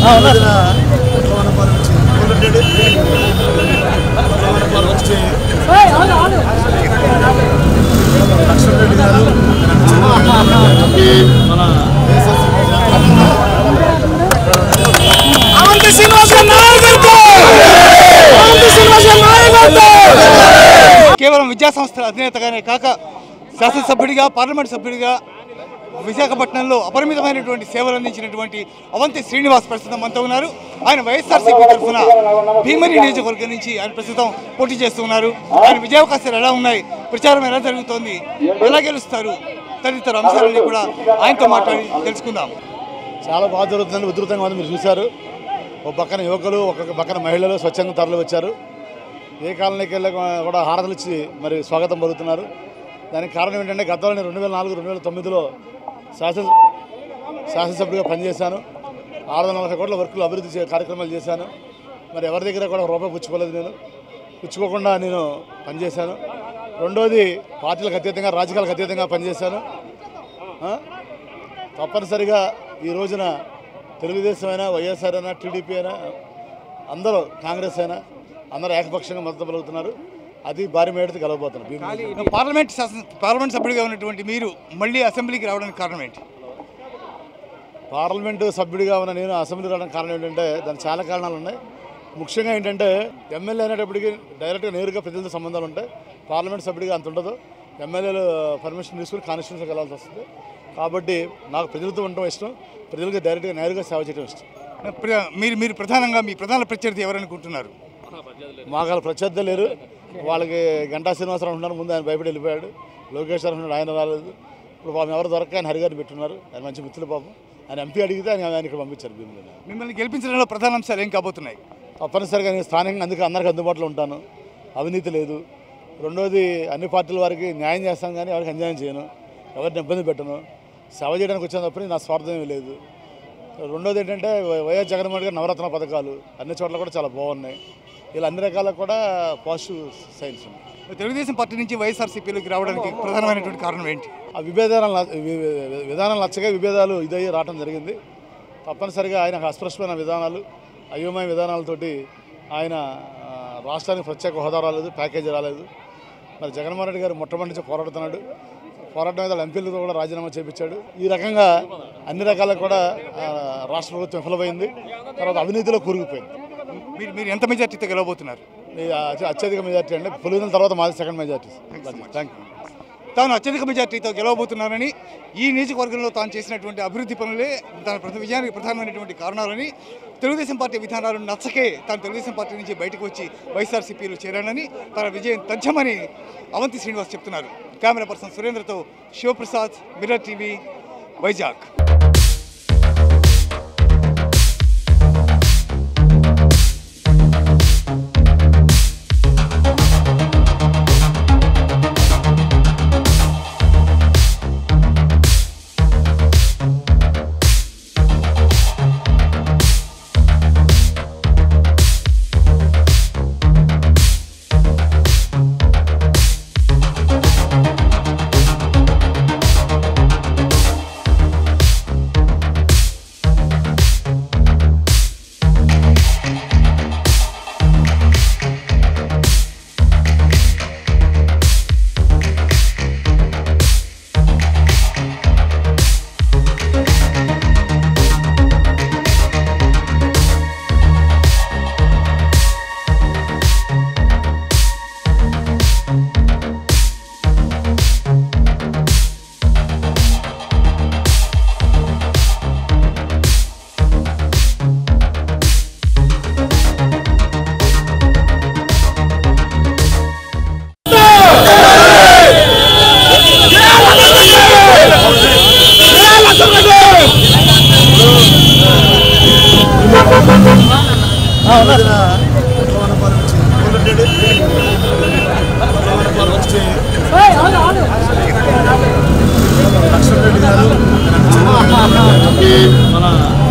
రోజున కోనపాలెం నుంచి కోనరెడ్డి కోనపాలెం నుంచి లక్ష్మణ్ రెడ్డి గారు మన అవంతి శ్రీనివాస్ గారి నాయకత్వం అవంతి శ్రీనివాస్ గారి నాయకత్వం కేవలం విద్యా సంస్థల అధినేతగానే కాక శాసనసభ్యుడిగా పార్లమెంట్ సభ్యుడిగా విశాఖపట్నంలో అపరిమితమైనటువంటి సేవలు అందించినటువంటి అవంతి శ్రీనివాస్ ప్రస్తుతం మనతో ఉన్నారు ఆయన వైఎస్ఆర్సీపీ తరఫున భీమని నియోజకవర్గం నుంచి ఆయన ప్రస్తుతం పోటీ చేస్తున్నారు ఆయన విజయావకాశాలు ఎలా ఉన్నాయి ప్రచారం ఎలా జరుగుతోంది ఎలా గెలుస్తారు తదితర అంశాలన్నీ కూడా ఆయనతో మాట్లాడి తెలుసుకుందాం చాలా బాగా జరుగుతుందని ఉధృతంగా ఉంది మీరు చూశారు ఒక పక్కన యువకులు ఒక పక్కన మహిళలు స్వచ్ఛంగా తరలి వచ్చారు ఏ కాలనీకి వెళ్ళి కూడా హారతలు ఇచ్చి మరి స్వాగతం పలుకుతున్నారు దానికి కారణం ఏంటంటే గతంలో నేను రెండు వేల నాలుగు రెండు వేల తొమ్మిదిలో శాసన శాసనసభ్యుడిగా పనిచేశాను ఆరు వందల నలభై కోట్ల వర్కులు అభివృద్ధి చే- కార్యక్రమాలు చేశాను మరి ఎవరి దగ్గర కూడా ఒక రూపాయి పుచ్చుకోలేదు నేను పుచ్చుకోకుండా నేను పనిచేశాను రెండోది పార్టీలకు అతీతంగా రాజకీయాలకు అతీతంగా పనిచేశాను ఆ? తప్పనిసరిగా ఈ రోజున తెలుగుదేశం అయినా వైఎస్ఆర్ అయినా టీడీపీ అయినా అందరూ కాంగ్రెస్ అయినా అందరూ ఏకపక్షంగా మద్దతు పలుకుతున్నారు అది భారీ మేడతో గెలవబోతున్నారు భీమవరం. పార్లమెంట్ శాసన పార్లమెంట్ సభ్యుడిగా ఉన్నటువంటి మీరు మళ్ళీ అసెంబ్లీకి రావడానికి కారణం ఏంటి పార్లమెంటు సభ్యుడిగా ఉన్న నేను అసెంబ్లీ రావడానికి కారణం ఏంటంటే దానికి చాలా కారణాలు ఉన్నాయి ముఖ్యంగా ఏంటంటే ఎమ్మెల్యే అనేటప్పటికి డైరెక్ట్గా నేరుగా ప్రజలతో సంబంధాలు ఉంటాయి పార్లమెంట్ సభ్యుడిగా అంత ఉండదు ఎమ్మెల్యేలు పర్మిషన్ తీసుకుని కాన్స్టిట్యూన్సీకి వెళ్ళాల్సి వస్తుంది కాబట్టి నాకు ప్రజలతో ఉండటం ఇష్టం ప్రజలకు డైరెక్ట్గా నేరుగా సేవ చేయడం ఇష్టం ప్ర- మీరు మీరు ప్రధానంగా మీ ప్రధాన ప్రత్యర్థి ఎవరనుకుంటున్నారు మాకు వాళ్ళ ప్రత్యర్థి లేరు వాళ్ళకి గంటా శ్రీనివాసరావు ఉంటున్నారు ముందు ఆయన భయపడి వెళ్ళిపోయాడు లోకేష్ గారు ఉన్నాడు ఆయన రాలేదు ఇప్పుడు పాపం ఎవరు దొరక్క ఆయన హరిగారిని పెట్టున్నారు ఆయన మంచి మిత్రులు పాపం ఆయన ఎంపీ అడిగితే ఆయన ఆయన ఇక్కడ పంపించారు భీములు మిమ్మల్ని గెలిపించడంలో ప్రధాన అంశాలు ఏం కాబోతున్నాయి తప్పనిసరిగా నేను స్థానికంగా అందుకే అందరికీ అందుబాటులో ఉంటాను అవినీతి లేదు రెండోది అన్ని పార్టీల వారికి న్యాయం చేస్తాను కానీ ఎవరికి అన్యాయం చేయను ఎవరిని ఇబ్బంది పెట్టను సేవ చేయడానికి వచ్చాను తప్పని నా స్వార్థం ఏమీ లేదు రెండోది ఏంటంటే వై- వైఎస్ జగన్మోహన్ గారి నవరత్న పథకాలు అన్ని చోట్ల కూడా చాలా బాగున్నాయి ఇలా అన్ని రకాల కూడా పాజిటివ్ సైన్స్ ఉన్నాయి తెలుగుదేశం పార్టీ నుంచి వైఎస్ఆర్సీపీలోకి రావడానికి ప్రధానమైనటువంటి కారణం ఏంటి ఆ విభేదాలు న- వి- వి- విధానాలు నచ్చగా విభేదాలు ఇదయ్యి రావడం జరిగింది తప్పనిసరిగా ఆయన అస్పృశ్యమైన విధానాలు అయోమయ విధానాలతోటి ఆయన ఆ, రాష్ట్రానికి ప్రత్యేక హోదా రాలేదు ప్యాకేజీ రాలేదు మరి జగన్మోహన్ రెడ్డి గారు మొట్టమొదటి నుంచి పోరాడుతున్నాడు పోరాటం మీద ఎంపీలతో కూడా రాజీనామా చేపించాడు ఈ రకంగా అన్ని రకాలకు కూడా ఆ, రాష్ట్ర ప్రభుత్వం విఫలమైంది తర్వాత అవినీతిలో కూరుకుపోయింది మీరు మీరు ఎంత మెజార్టీతో గెలవబోతున్నారు ఈ అత్య- అత్యధిక మెజార్టీ అంటే పులివెందుల తర్వాత మాది సెకండ్ మెజార్టీ థ్యాంక్ యూ తాను అత్యధిక మెజార్టీతో గెలవబోతున్నారని ఈ నియోజకవర్గంలో తాను చేసినటువంటి అభివృద్ధి పనులే తన ప్రతి విజయానికి ప్రధానమైనటువంటి కారణాలని తెలుగుదేశం పార్టీ విధానాలు నచ్చకే తాను తెలుగుదేశం పార్టీ నుంచి బయటకు వచ్చి వైఎస్ఆర్సీపీలో చేరానని తన విజయం తథ్యమని అవంతి శ్రీనివాస్ చెప్తున్నారు కెమెరా పర్సన్ సురేంద్రతో శివప్రసాద్ మిర్రర్ టీవీ వైజాగ్ రోజున కోనపాలెం నుంచి కోనరెడ్డి కోనపాలెం నుంచి లక్ష్మణ్ రెడ్డి గారు మన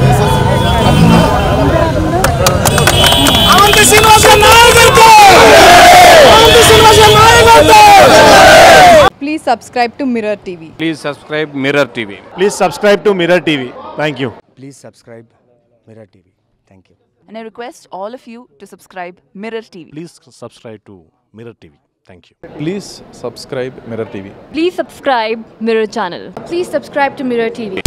అవంతి శ్రీనివాస్ గారి నాయకత్వం అవంతి శ్రీనివాస్ గారి నాయకత్వం Please subscribe to Mirror TV. Please subscribe Mirror TV. Please subscribe to Mirror TV. Thank you. Please subscribe Mirror TV. Thank you And I request all of you to subscribe Mirror TV. Please subscribe to Mirror TV. Thank you. Please subscribe Mirror TV. Please subscribe Mirror channel. Please subscribe to Mirror TV.